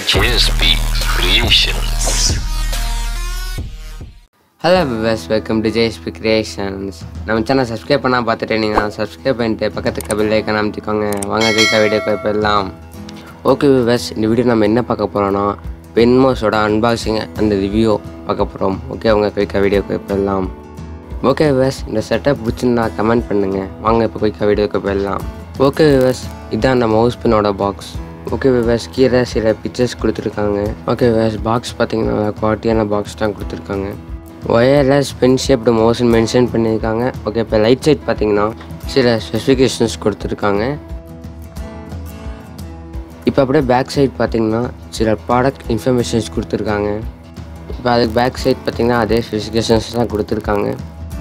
Frisbee Creations. Hello viewers welcome to JSP creations நம்ம channel subscribe பண்ணால் பார்த்துட்டு நீங்கள் சப்ஸ்கிரைப் பண்ணிட்டு பக்கத்துக்கு பில் ஐக்கன் அமைச்சிக்கோங்க வாங்க கைக்கா வீடியோ போயிடலாம் ஓகே விவர்ஸ் இந்த வீடியோ நம்ம என்ன பார்க்க போகிறோன்னா பென்மோஸோட அன்பாக்சிங் அந்த ரிவ்யூ பார்க்க போகிறோம் ஓகே அவங்க குயிக்காக வீடியோ போயிடலாம் ஓகே விவர்ஸ் இந்த செட்டப் பிடிச்சிருந்தா கமெண்ட் பண்ணுங்கள் வாங்க இப்போ குயிக்காக வீடியோக்கு போயிடலாம் ஓகே விவர்ஸ் இதான் அந்த மவுஸ் பின்னோட பாக்ஸ் ஓகே விவர்ஸ் கீழே சில பிக்சர்ஸ் கொடுத்துருக்காங்க ஓகே விவர்ஸ் பாக்ஸ் பார்த்தீங்கன்னா நல்லா குவாலிட்டியான பாக்ஸ் தான் கொடுத்துருக்காங்க ஒயர்லெஸ் பென் ஷேப்டு மவுஸ்னு மென்ஷன் பண்ணியிருக்காங்க ஓகே இப்போ லைட் சைட் பார்த்தீங்கன்னா சில ஸ்பெசிஃபிகேஷன்ஸ் கொடுத்துருக்காங்க இப்போ அப்படியே பேக் சைட் பார்த்தீங்கன்னா சில ப்ராடக்ட் இன்ஃபர்மேஷன்ஸ் கொடுத்துருக்காங்க இப்போ அதுக்கு பேக் சைட் பார்த்தீங்கன்னா அதே ஸ்பெசிஃபிகேஷன்ஸ் தான் கொடுத்துருக்காங்க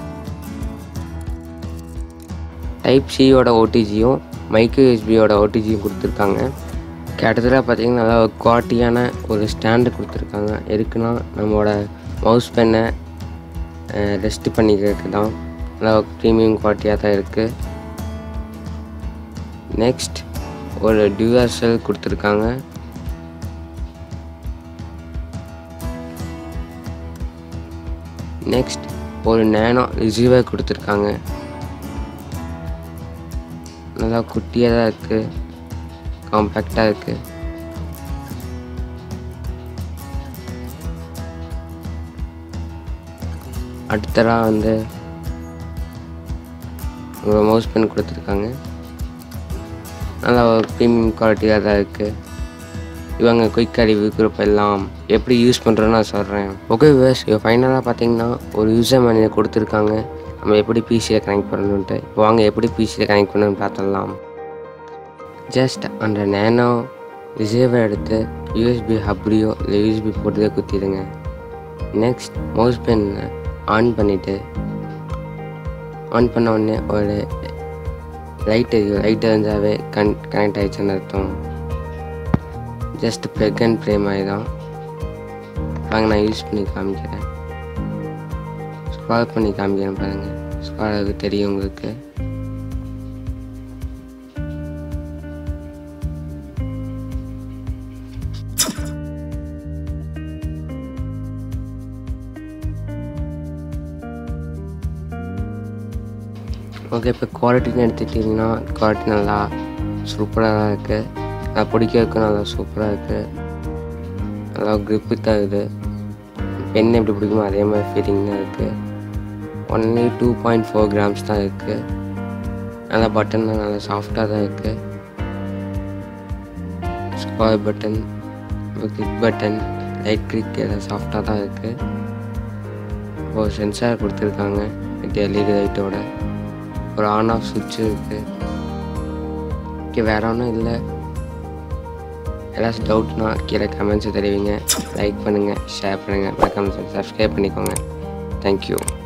டைப் சியோட ஓடிஜியும் மைக்ரோ யூஎஸ்பியோட ஓடிஜியும் கொடுத்துருக்காங்க கிட்டத்தட்ட பார்த்தீங்கன்னா நல்லா ஒரு குவாலிட்டியான ஒரு ஸ்டாண்டு கொடுத்துருக்காங்க எதுக்குன்னா நம்மளோட மவுஸ் பென்னை ரெஸ்ட் பண்ணிக்கிறதுக்கு தான் நல்லா ப்ரீமியம் குவாலிட்டியாக தான் இருக்குது நெக்ஸ்ட் ஒரு டியூஆர்சல் கொடுத்துருக்காங்க நெக்ஸ்ட் ஒரு நேனோ ரிசீவர் கொடுத்துருக்காங்க நல்லா குட்டியாக தான் இருக்குது காம்பேக்டாக இருக்குது அடுத்ததாக வந்து ஒரு மவுஸ் பென் கொடுத்துருக்காங்க நல்லா ஒரு ப்ரீமியம் குவாலிட்டியாக தான் இருக்குது இவங்க குயிக் அறிவு குரூப் எல்லாம் எப்படி யூஸ் பண்ணுறோன்னு நான் சொல்கிறேன் ஓகே விவர்ஸ் இப்போ ஃபைனலாக பார்த்தீங்கன்னா ஒரு யூசர் மேனுவல் கொடுத்துருக்காங்க நம்ம எப்படி பிசியில் கனெக்ட் பண்ணணுன்ட்டு இப்போ வாங்க எப்படி பிசியில் கனெக்ட் பண்ணணும்னு பார்த்துடலாம் ஜஸ்ட் அந்த நேனோ ரிசீவர் எடுத்து யூஎஸ்பி ஹப்லேயோ இல்லை யூஎஸ்பி போட்டுதே குத்திடுங்க நெக்ஸ்ட் மவுஸ் பென் ஆன் பண்ணிவிட்டு ஆன் பண்ண உடனே ஒரு லைட் எரியும் லைட் எரிஞ்சாவே கன் கனெக்ட் ஆகிடுச்சுன்னு அர்த்தம் ஜஸ்ட் ப்ளக் அண்ட் ப்ளே மாதிரி தான் வாங்க நான் யூஸ் பண்ணி காமிக்கிறேன் ஸ்க்ரால் பண்ணி காமிக்கிறேன் பாருங்கள் ஸ்க்ரால் தெரியும் உங்களுக்கு ஓகே இப்போ குவாலிட்டின்னு எடுத்துக்கிட்டிங்கன்னா குவாலிட்டி நல்லா சூப்பராக தான் இருக்குது நல்லா பிடிக்கிறதுக்கும் நல்லா சூப்பராக இருக்குது நல்லா க்ரிப்பு தருது பென் எப்படி பிடிக்குமோ அதே மாதிரி ஃபீலிங் தான் இருக்குது only two point four grams தான் இருக்குது நல்லா பட்டன் நல்லா சாஃப்டாக தான் இருக்குது square button click button right click எல்லாம் சாஃப்டாக தான் இருக்குது ஒரு சென்சார் கொடுத்துருக்காங்க வித் எல்இடி லைட்டோட ஒரு ஆன் ஆஃப் சுவிட்சு இருக்குது ஓகே வேற ஒன்றும் இல்லை ஏதாச்சும் டவுட்னா கீழே கமெண்ட்ஸை தெரிவிங்க லைக் பண்ணுங்கள் ஷேர் பண்ணுங்கள் மறக்காம சப்ஸ்கிரைப் பண்ணிக்கோங்க தேங்க்யூ